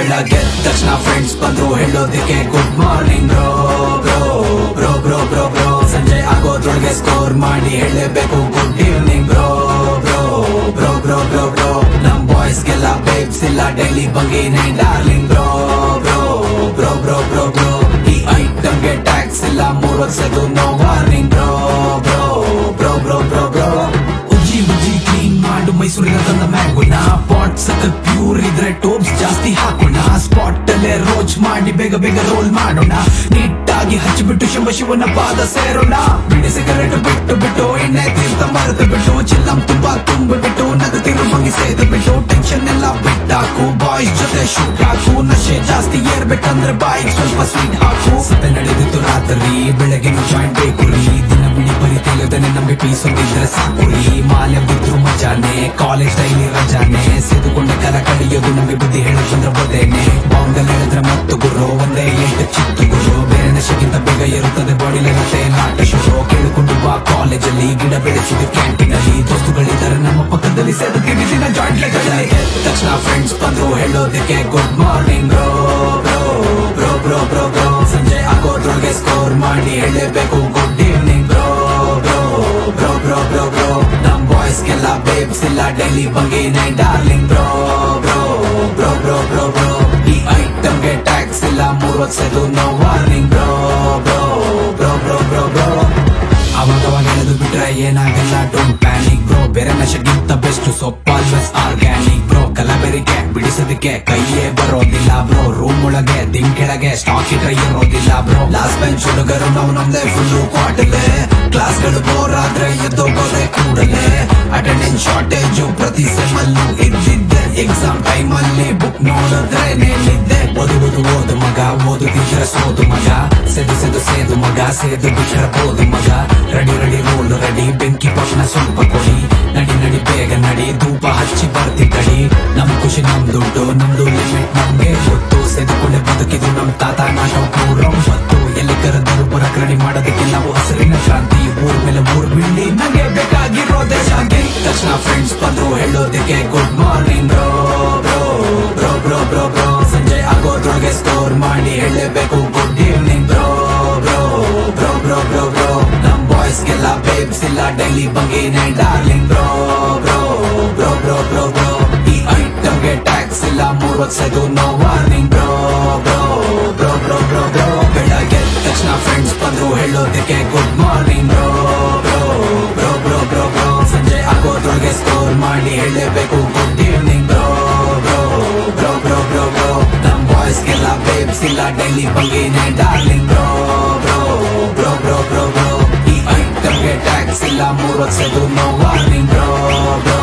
ಬೆಳಗ್ಗೆ ಎದ್ದ ತಕ್ಷಣ ಫ್ರೆಂಡ್ಸ್ ಬಂದ್ರು ಹೇಳೋದಕ್ಕೆ good morning bro bro bro bro bro bro ಸಂಜೆ ಆಗೋದ್ರೊಳಗೆ ಸ್ಕೋರ್ ಮಾಡಿ ಹೇಳಬೇಕು good evening bro bro bro bro bro bro ನಮ್ ಬಾಯ್ಸ್ಗೆಲ್ಲ ಬೇಬ್ಸ್ ಇಲ್ಲ ಡೈಲಿ ಬಂಗಿನೇ darling bro bro bro bro bro bro ಈ ಐಟಮ್ಗೆ ಟ್ಯಾಕ್ಸ್ ಇಲ್ಲ ಮೂರ್ ವರ್ಷದ್ದು no warning bro bro bro bro bro bro ಉಜ್ಜಿ ಉಜ್ಜಿ ಕ್ಲೀನ್ ಮಾಡು ಮೈಸೂರಿನ ತಂದ ಮ್ಯಾಂಗೋಣ ಪಾಟ್ ಸಕಲ್ ಪ್ಯೂರ್ ಇದ್ರೆ ಟೋಪ್ಸ್ ಜಾಸ್ತಿ ಹಾಕೋಣ ಸ್ಪಾಟ್ ಅಲ್ಲೇ ರೋಚ್ ಮಾಡಿ ಬೇಗ ಬೇಗ ರೋಲ್ ಮಾಡೋಣ ನೀಟಾಗಿ ಹಚ್ಚಿಬಿಟ್ಟು ಶಿವ ಶಿವನ ಪಾದ ಸೇರೋಣ ಬಿಡಿ ಸಿಗರೇಟ್ ಬಿಟ್ಟು ಬಿಟ್ಟು ಎಣ್ಣೆ ತೀರ್ಥ ಮರೆತು ಬಿಟ್ಟು ಚಿಲ್ಲಂ ತುಂಬಾ ತುಂಬಿಬಿಟ್ಟು ನಗತಿರು ಮಂಗಿ ಸೇದು ಬಿಟ್ಟು ಟೆನ್ಷನ್ ಎಲ್ಲ ಬಿಟ್ಟಾಕು ಬಾಯ್ಸ್ ಜೊತೆ ಶೂಟ್ ಹಾಕು ನಶೆ ಜಾಸ್ತಿ ಏರ್ಬೇಕಂದ್ರೆ ಬಾಯಿಗೆ ಸ್ವಲ್ಪ ಸ್ವೀಟ್ ಹಾಕು ಸತೆ ನಡೆದಿತ್ತು ರಾತ್ರಿ ಬೆಳಗ್ಗೆ ಜಾಯಿಂಟ್ ಬೇಕು ರೀ ದಿನ ಬಿಡಿ ಬರೀ ತಿಳಿದನೆ ನಮ್ಗೆ ಪೀಸ್ ಒಂದಿದ್ರೆ ಸಾಕು ರೀ ಮಾಲೆ ಬಿದ್ರು ಮಜಾನೆ ಕಾಲೇಜ್ ಡೈಲಿ ರಜಾನೆ ಸೇದುಕೊಂಡ ಕಲ ಕಳಿಯೋದು ನಮಗೆ ಬುದ್ಧಿ ಹೇಳೋದಂದ್ರೆ ಬದೇನೆ ಬಾಂಗಲ್ ಹೇಳಿದ್ರೆ ಮತ್ತು ಗುರು ಒಂದೇ ಎಂಟು ಚಿತ್ತು ಗುರು ಬೇರೆ ನಶೆಗಿಂತ ಬೇಗ ಇರುತ್ತದೆ ಬಾಡಿಲಿ ಮತ್ತೆ ನಾಟ ಶುರು ಕೇಳಿಕೊಂಡು ಬಾ ಕಾಲೇಜಲ್ಲಿ ಗಿಡ ಬೆಳೆಸಿದ ಕ್ಯಾಂಟೀನ್ ಅಲ್ಲಿ ದೋಸ್ತುಗಳಿದ್ದಾರೆ ನಮ್ಮ ಪಕ್ಕದಲ್ಲಿ ಸೇದುತ್ತೀವಿ ದಿನ ಜಾಯಿಂಟ್ಲೆಗಳಲ್ಲಿ ತಕ್ಷಣ ಫ್ರೆಂಡ್ಸ್ ಬಂದ್ರು ಹೇಳೋದಕ್ಕೆ good morning bro bro bro bro bro bro ಸಂಜೆ ಆಗೋದ್ರೊಳಗೆ ಸ್ಕೋರ್ ಮಾಡಿ ಹೇಳಬೇಕು good evening bro bro bro bro bro bro ನಮ್ ಬಾಯ್ಸ್ಗೆಲ್ಲ ಬೇಬ್ಸ್ ಇಲ್ಲ ಡೈಲಿ ಬಂಗಿನೇ darling bro bro bro bro bro bro ಈ ಐಟಮ್ಗೆ ಟ್ಯಾಕ್ಸ್ ಇಲ್ಲ ಮೂರ್ ವರ್ಷದ್ದು no warning bro bro bro bro bro bro ಅವಾಗ ಅವಾಗ ಎಳೆದು ಬಿಟ್ರೆ ಏನಾಗಲ್ಲ ಡೋಂಟ್ ಪ್ಯಾನಿಕ್ ಬ್ರೋ ಬೇರೆ ನಶೆಗಿಂತ ಬೆಸ್ಟ್ ಸೊಪ್ಪ ಆಲ್ವೇಸ್ ಆರ್ಗ್ಯಾನಿಕ್ ಬ್ರೋ ಕಲಬೆರಿಗೆ ಬಿಡಿಸೋದಕ್ಕೆ ಕೈಯೇ ಬರೋದಿಲ್ಲ ಬ್ರೋ ರೂಮ್ ಒಳಗೆ ದಿನ್ ಕೆಳಗೆ ಸ್ಟಾಕ್ ಇಟ್ರೆ ಇರೋದಿಲ್ಲ ಬ್ರೋ ಲಾಸ್ಟ್ ಬೆಂಚ್ ಹುಡುಗರು ನಾವು ನಮ್ದೇ ಫುಲ್ಲು ಕ್ವಾಟಲೆ ಕ್ಲಾಸ್ ಗಳು ಬೋರ್ ಆದ್ರೆ ಎದ್ದೋಗೋದೆ ಕೂಡಲೇ ಅಟೆಂಡೆನ್ಸ್ ಶಾರ್ಟೇಜು ಪ್ರತಿ ಸೆಮಲ್ಲೂ ಇದ್ದಿದ್ದೆ ಎಕ್ಸಾಮ್ ಟೈಮ್ ಅಲ್ಲಿ ಬುಕ್ ನೋಡಿದ್ರೆ ನೇಲಿದ್ದೆ ಓದುವುದು ಓದು ಮಗ ಓದುದಿದ್ರೆ ಸೋದು ಮಗ ಸೆದು ಸೆದು ಸೇದು ಮಗ ಸೇದು ಬಿಟ್ರೆ ಬೋದು ಮಗ ರೆಡಿ ರೆಡಿ ರೋಲ್ ರೆಡಿ ಬೆಂಕಿ ಪಕ್ಷಣ ಸ್ವಲ್ಪ ಕೊಡಿ ನಡಿ ನಡಿ ಬೇಗ ನಡಿ ಧೂಪ ಹಚ್ಚಿ ಬರ್ತಿದ್ದಡಿ ನಮ್ ಖುಷಿ ನಮ್ ದುಡ್ಡು ನಮ್ದು ಲಿಮಿಟ್ ನಮ್ಗೆ ಗೊತ್ತು ಸೆದುಕೊಂಡೆ ಬದುಕಿದ್ದು ನಮ್ ತಾತ ನಾಟೋ ನೂರೊಂಬತ್ತು ಎಲ್ಲಿ ಕರೆದರು ಬರಕ್ ರೆಡಿ ಮಾಡೋದಕ್ಕೆ ನಾವು ಹಸಿರಿನ ಕ್ರಾಂತಿ ಊರ್ ಮೇಲೆ ಊರ್ ಬಿಳ್ಳಿ ನಂಗೆ ಬೇಕಾಗಿರೋದೇ ಶಾಂತಿ ತಕ್ಷಣ ಫ್ರೆಂಡ್ಸ್ ಬಂದ್ರು ಹೇಳೋದಕ್ಕೆ good morning bro bro bro bro bro bro ಸಂಜೆ ಆಗೋದ್ರೊಳಗೆ ಸ್ಕೋರ್ ಮಾಡಿ ಹೇಳಬೇಕು good evening bro bro bro bro bro bro ನಮ್ ಬಾಯ್ಸ್ಗೆಲ್ಲ ಬೇಬ್ಸ್ ಇಲ್ಲ ಡೈಲಿ ಬಂಗಿನೇ darling bro bro bro bro bro bro ಈ ಐಟಮ್ಗೆ ಟ್ಯಾಕ್ಸ್ ಇಲ್ಲ ಮೂರ್ ವರ್ಷದ್ದು no warning bro bro bro bro bro bro ಬೆಳಗ್ಗೆ ಎದ್ದ ತಕ್ಷಣ ಫ್ರೆಂಡ್ಸ್ ಬಂದ್ರು ಹೇಳೋದಕ್ಕೆ good morning bro bro bro bro bro bro ಸಂಜೆ ಆಗೋದ್ರೊಳಗೆ ಸ್ಕೋರ್ ಮಾಡಿ ಹೇಳಬೇಕು good evening bro bro bro bro bro bro ನಮ್ ಬಾಯ್ಸ್ಗೆಲ್ಲ ಬೇಬ್ಸ್ ಇಲ್ಲ ಡೈಲಿ ಬಂಗಿನೇ darling bro bro bro bro bro bro ಈ ಐಟಮ್ಗೆ ಟ್ಯಾಕ್ಸ್ ಇಲ್ಲ ಮೂರ್ ವರ್ಷದ್ದು ನೋ ವಾರ್ನಿಂಗ್ ಬ್ರೋ ಬ್ರೋ